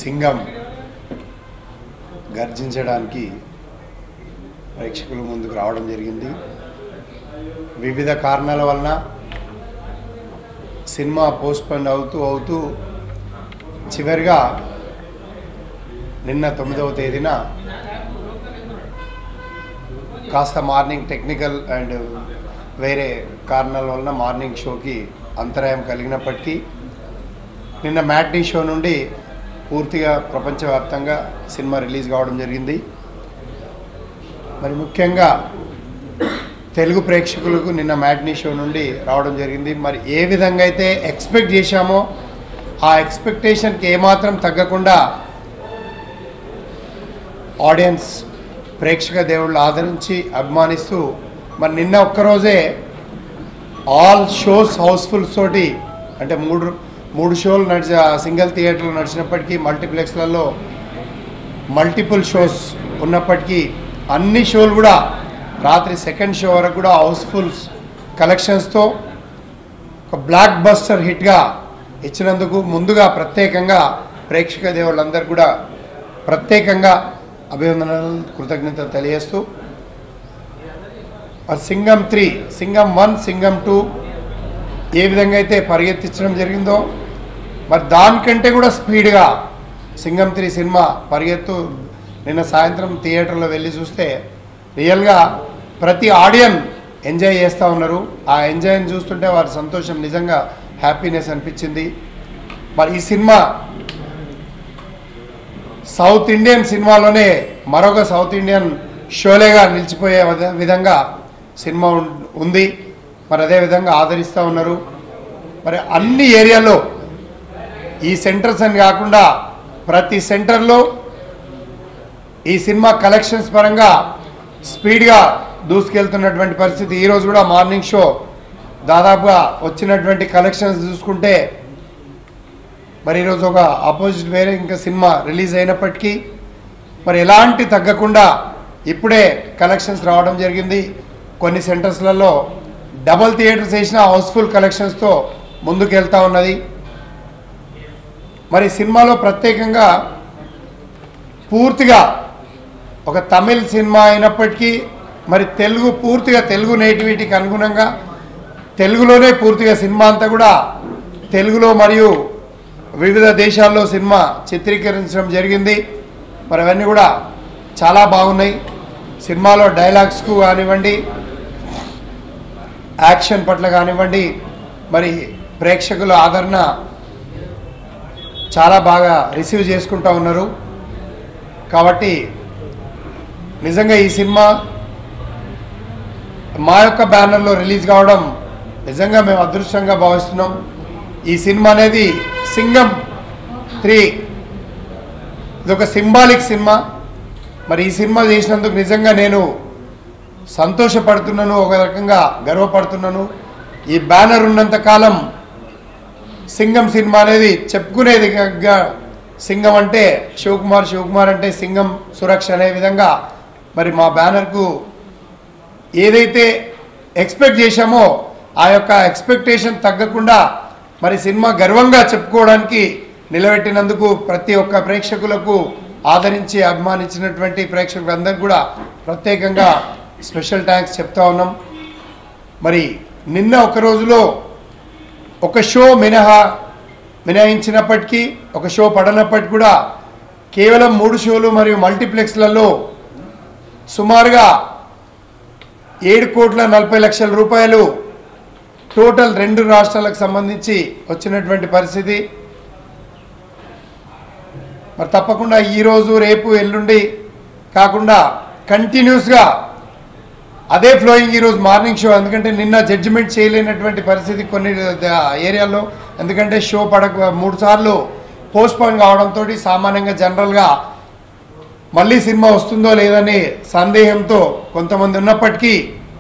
సింగం గర్జించడానికి ప్రేక్షకుల ముందుకు రావడం జరిగింది వివిధ కారణాల వలన సినిమా పోస్ట్పోన్ అవుతూ అవుతూ చివరిగా నిన్న తొమ్మిదవ తేదీన కాస్త మార్నింగ్ టెక్నికల్ అండ్ వేరే కారణాల వలన మార్నింగ్ షోకి అంతరాయం కలిగినప్పటికీ నిన్న మ్యాట్నీ షో నుండి పూర్తిగా ప్రపంచవ్యాప్తంగా సినిమా రిలీజ్ కావడం జరిగింది మరి ముఖ్యంగా తెలుగు ప్రేక్షకులకు నిన్న మ్యాట్నీ షో నుండి రావడం జరిగింది మరి ఏ విధంగా అయితే ఎక్స్పెక్ట్ చేశామో ఆ ఎక్స్పెక్టేషన్కి ఏమాత్రం తగ్గకుండా ఆడియన్స్ ప్రేక్షక దేవుళ్ళు ఆదరించి అభిమానిస్తూ మరి నిన్న ఒక్కరోజే ఆల్ షోస్ హౌస్ఫుల్స్ తోటి అంటే మూడు మూడు షోలు నడిచ సింగిల్ థియేటర్లు నడిచినప్పటికీ మల్టీప్లెక్స్లలో మల్టిపుల్ షోస్ ఉన్నప్పటికీ అన్ని షోలు కూడా రాత్రి సెకండ్ షో వరకు కూడా హౌస్ఫుల్స్ కలెక్షన్స్తో ఒక బ్లాక్ బస్టర్ హిట్గా ఇచ్చినందుకు ముందుగా ప్రత్యేకంగా ప్రేక్షక దేవుళ్ళందరూ కూడా ప్రత్యేకంగా అభినందనలు కృతజ్ఞతలు తెలియజేస్తూ మరి Singam three Singam one Singam two ఏ విధంగా అయితే పరిగెత్తించడం జరిగిందో మరి దానికంటే కూడా స్పీడ్గా సింగం త్రీ సినిమా పరిగెత్తు నిన్న సాయంత్రం థియేటర్లో వెళ్ళి చూస్తే రియల్గా ప్రతి ఆడియన్ ఎంజాయ్ చేస్తూ ఉన్నారు ఆ ఎంజాయ్ని చూస్తుంటే వారి సంతోషం నిజంగా హ్యాపీనెస్ అనిపించింది మరి ఈ సినిమా సౌత్ ఇండియన్ సినిమాలోనే మరొక సౌత్ ఇండియన్ షోలేగా నిలిచిపోయే విధ- విధంగా సినిమా ఉం- ఉంది మరి అదే విధంగా ఆదరిస్తూ ఉన్నారు మరి అన్ని ఏరియాలో ఈ సెంటర్స్ అని కాకుండా ప్రతి సెంటర్లో ఈ సినిమా కలెక్షన్స్ పరంగా స్పీడ్గా దూసుకెళ్తున్నటువంటి పరిస్థితి ఈరోజు కూడా మార్నింగ్ షో దాదాపుగా వచ్చినటువంటి కలెక్షన్స్ చూసుకుంటే మరి ఈరోజు ఒక ఆపోజిట్ వేరే ఇంకా సినిమా రిలీజ్ అయినప్పటికీ మరి ఎలాంటి తగ్గకుండా ఇప్పుడే కలెక్షన్స్ రావడం జరిగింది కొన్ని సెంటర్స్లలో డబల్ థియేటర్స్ వేసిన హౌస్ఫుల్ కలెక్షన్స్తో ముందుకు వెళ్తూ ఉన్నది మరి సినిమాలో ప్రత్యేకంగా పూర్తిగా ఒక తమిళ్ సినిమా అయినప్పటికీ మరి తెలుగు పూర్తిగా తెలుగు నేటివిటీకి అనుగుణంగా తెలుగులోనే పూర్తిగా సినిమా అంతా కూడా తెలుగులో మరియు వివిధ దేశాల్లో సినిమా చిత్రీకరించడం జరిగింది మరి అవన్నీ కూడా చాలా బాగున్నాయి సినిమాలో డైలాగ్స్కు కానివ్వండి యాక్షన్ పట్ల కానివ్వండి మరి ప్రేక్షకుల ఆదరణ చాలా బాగా రిసీవ్ చేసుకుంటూ ఉన్నారు కాబట్టి నిజంగా ఈ సినిమా మా యొక్క బ్యానర్లో రిలీజ్ కావడం నిజంగా మేము అదృష్టంగా భావిస్తున్నాం ఈ సినిమా అనేది సింగం త్రీ ఇది ఒక సింబాలిక్ సినిమా మరి ఈ సినిమా చేసినందుకు నిజంగా నేను సంతోషపడుతున్నాను ఒక రకంగా గర్వపడుతున్నాను ఈ బ్యానర్ ఉన్నంత కాలం సింగం సినిమా అనేది చెప్పుకునేది గా- సింగం అంటే శివకుమార్ శివకుమార్ అంటే సింగం సురక్ష అనే విధంగా మరి మా బ్యానర్కు ఏదైతే ఎక్స్పెక్ట్ చేశామో ఆ యొక్క ఎక్స్పెక్టేషన్ తగ్గకుండా మరి సినిమా గర్వంగా చెప్పుకోవడానికి నిలబెట్టినందుకు ప్రతి ఒక్క ప్రేక్షకులకు ఆదరించి అభిమానించినటువంటి ప్రేక్షకులందరికీ కూడా ప్రత్యేకంగా స్పెషల్ థ్యాంక్స్ చెప్తా ఉన్నాం మరి నిన్న ఒక రోజులో ఒక షో మినహా మినహాయించినప్పటికీ ఒక షో పడనప్పటికీ కూడా కేవలం మూడు షోలు మరియు మల్టీప్లెక్స్లలో సుమారుగా ఏడు కోట్ల నలభై లక్షల రూపాయలు టోటల్ రెండు రాష్ట్రాలకు సంబంధించి వచ్చినటువంటి పరిస్థితి మరి తప్పకుండా ఈరోజు రేపు ఎల్లుండి కాకుండా కంటిన్యూస్గా అదే ఫ్లోయింగ్ ఈరోజు మార్నింగ్ షో ఎందుకంటే నిన్న జడ్జిమెంట్ చేయలేనటువంటి పరిస్థితి కొన్ని ద- ఏరియాల్లో ఎందుకంటే షో పడక మూడు సార్లు పోస్ట్పోన్ కావడంతో సామాన్యంగా జనరల్గా మళ్ళీ సినిమా వస్తుందో లేదని సందేహంతో కొంతమంది ఉన్నప్పటికీ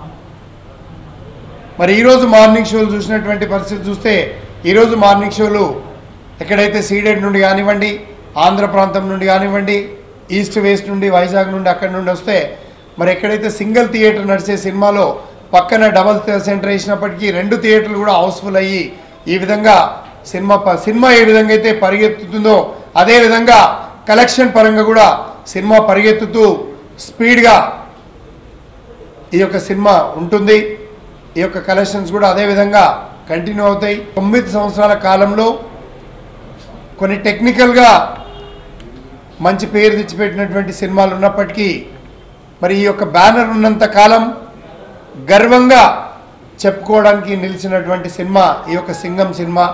మరి ఈరోజు మార్నింగ్ షోలు చూసినటువంటి పరిస్థితి చూస్తే ఈరోజు మార్నింగ్ షోలు ఎక్కడైతే సీడెడ్ నుండి కానివ్వండి ఆంధ్ర ప్రాంతం నుండి కానివ్వండి ఈస్ట్ వెస్ట్ నుండి వైజాగ్ నుండి అక్కడి నుండి వస్తే మరి ఎక్కడైతే సింగిల్ థియేటర్ నడిచే సినిమాలో పక్కన డబల్ సెంటర్ వేసినప్పటికీ రెండు థియేటర్లు కూడా హౌస్ఫుల్ అయ్యి ఈ విధంగా సినిమా ప- సినిమా ఏ విధంగా అయితే పరిగెత్తుతుందో అదేవిధంగా కలెక్షన్ పరంగా కూడా సినిమా పరిగెత్తుతూ స్పీడ్గా ఈ యొక్క సినిమా ఉంటుంది ఈ యొక్క కలెక్షన్స్ కూడా అదేవిధంగా కంటిన్యూ అవుతాయి తొమ్మిది సంవత్సరాల కాలంలో కొన్ని టెక్నికల్గా మంచి పేరు తెచ్చిపెట్టినటువంటి సినిమాలు ఉన్నప్పటికీ మరి ఈ యొక్క బ్యానర్ ఉన్నంత కాలం గర్వంగా చెప్పుకోవడానికి నిలిచినటువంటి సినిమా ఈ యొక్క సింగం సినిమా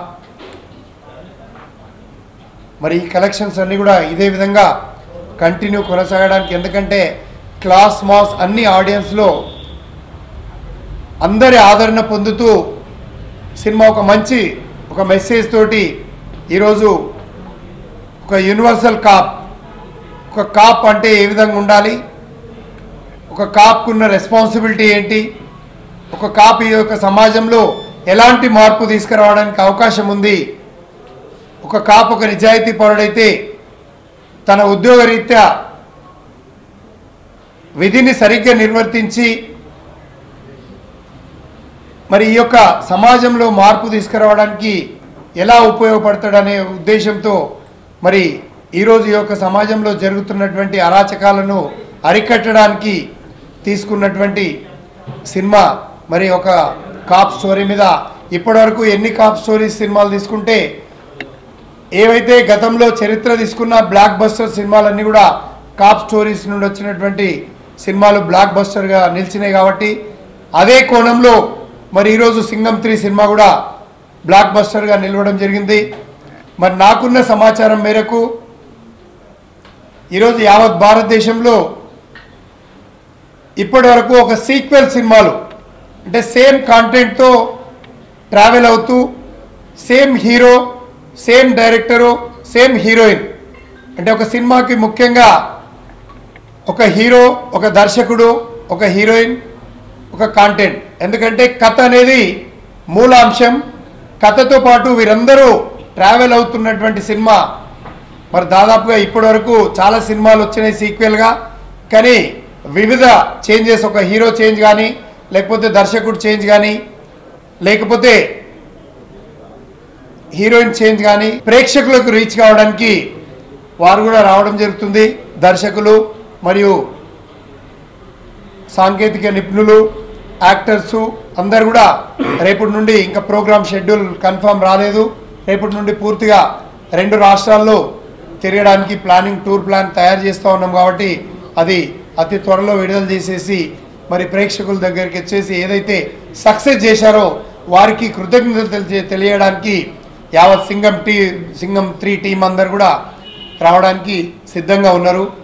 మరి ఈ కలెక్షన్స్ అన్నీ కూడా ఇదే విధంగా కంటిన్యూ కొనసాగడానికి ఎందుకంటే క్లాస్ మాస్ అన్ని ఆడియన్స్లో అందరి ఆదరణ పొందుతూ సినిమా ఒక మంచి ఒక మెసేజ్ తోటి ఈరోజు ఒక యూనివర్సల్ కాప్ ఒక కాప్ అంటే ఏ విధంగా ఉండాలి ఒక కాప్కున్న రెస్పాన్సిబిలిటీ ఏంటి ఒక కాప్ ఈ యొక్క సమాజంలో ఎలాంటి మార్పు తీసుకురావడానికి అవకాశం ఉంది ఒక కాప్ ఒక నిజాయితీ పరుడైతే తన ఉద్యోగరీత్యా విధిని సరిగ్గా నిర్వర్తించి మరి ఈ యొక్క సమాజంలో మార్పు తీసుకురావడానికి ఎలా ఉపయోగపడతాడనే ఉద్దేశంతో మరి ఈరోజు ఈ యొక్క సమాజంలో జరుగుతున్నటువంటి అరాచకాలను అరికట్టడానికి తీసుకున్నటువంటి సినిమా మరి ఒక కాప్ స్టోరీ మీద ఇప్పటివరకు ఎన్ని కాప్ స్టోరీస్ సినిమాలు తీసుకుంటే ఏవైతే గతంలో చరిత్ర తీసుకున్న బ్లాక్ బస్టర్ సినిమాలన్నీ కూడా కాప్ స్టోరీస్ నుండి వచ్చినటువంటి సినిమాలు బ్లాక్ బస్టర్గా నిలిచినాయి కాబట్టి అదే కోణంలో మరి ఈరోజు సింగం త్రీ సినిమా కూడా బ్లాక్ బస్టర్గా నిలవడం జరిగింది మరి నాకున్న సమాచారం మేరకు ఈరోజు యావత్ భారతదేశంలో ఇప్పటి వరకు ఒక సీక్వెల్ సినిమాలు అంటే సేమ్ కాంటెంట్తో ట్రావెల్ అవుతూ same hero same director same heroine అంటే ఒక సినిమాకి ముఖ్యంగా ఒక హీరో ఒక దర్శకుడు ఒక హీరోయిన్ ఒక కాంటెంట్ ఎందుకంటే కథ అనేది మూలాంశం కథతో పాటు వీరందరూ ట్రావెల్ అవుతున్నటువంటి సినిమా మరి దాదాపుగా ఇప్పటి వరకు చాలా సినిమాలు వచ్చినాయి సీక్వెల్గా కానీ వివిధ చేంజెస్ ఒక హీరో చేంజ్ కానీ లేకపోతే దర్శకుడు చేంజ్ కానీ లేకపోతే హీరోయిన్ చేంజ్ కానీ ప్రేక్షకులకు రీచ్ కావడానికి వారు కూడా రావడం జరుగుతుంది దర్శకులు మరియు సాంకేతిక నిపుణులు యాక్టర్సు అందరు కూడా రేపటి నుండి ఇంకా ప్రోగ్రామ్ షెడ్యూల్ కన్ఫర్మ్ రాలేదు రేపటి నుండి పూర్తిగా రెండు రాష్ట్రాల్లో తిరగడానికి ప్లానింగ్ టూర్ ప్లాన్ తయారు చేస్తూ ఉన్నాం కాబట్టి అది అతి త్వరలో విడుదల చేసేసి మరి ప్రేక్షకుల దగ్గరికి వచ్చేసి ఏదైతే సక్సెస్ చేశారో వారికి కృతజ్ఞతలు తెలియ- తెలియడానికి యావత్ సింగం టీ సింగం త్రీ టీం అందరు కూడా రావడానికి సిద్ధంగా ఉన్నారు